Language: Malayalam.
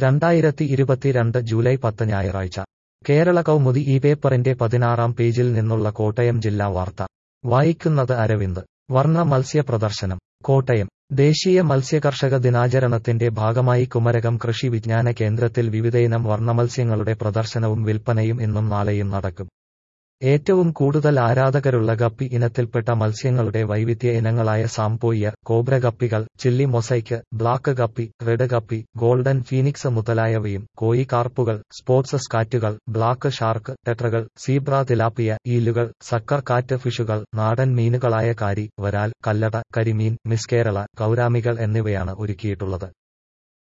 രണ്ടായിരത്തി ഇരുപത്തിരണ്ട് ജൂലൈ പത്ത് ഞായറാഴ്ച കേരള കൗമുദി ഈ പേപ്പറിന്റെ പതിനാറാം പേജിൽ നിന്നുള്ള കോട്ടയം ജില്ലാ വാർത്ത വായിക്കുന്നത് അരവിന്ദ് വർണ്ണ മത്സ്യ പ്രദർശനം കോട്ടയം ദേശീയ മത്സ്യകർഷക ദിനാചരണത്തിന്റെ ഭാഗമായി കുമരകം കൃഷി വിജ്ഞാന കേന്ദ്രത്തിൽ വിവിധയിനം വർണ്ണമത്സ്യങ്ങളുടെ പ്രദർശനവും വിൽപ്പനയും ഇന്നും നാളെയും നടക്കും ഏറ്റവും കൂടുതൽ ആരാധകരുള്ള ഗപ്പി ഇനത്തിൽപ്പെട്ട മത്സ്യങ്ങളുടെ വൈവിധ്യ ഇനങ്ങളായ സാംപോയ്യ കോബ്ര ഗപ്പികൾ chilli mosaic black guppy red guppy golden phoenix മുതലായവയും കോയി കാർപ്പുകൾ സ്പോർട്സ് സ്കാറ്റുകൾ ബ്ലാക്ക് ഷാർക്ക് ടെട്രകൾ സീബ്ര തിലാപ്പിയ ഈലുകൾ സക്കർ കാറ്റ് ഫിഷുകൾ നാടൻ മീനുകളായ കാരി വരാൽ കല്ലട കരിമീൻ മിസ്കേരള കൗരാമികൾ എന്നിവയാണ് ഒരുക്കിയിട്ടുള്ളത്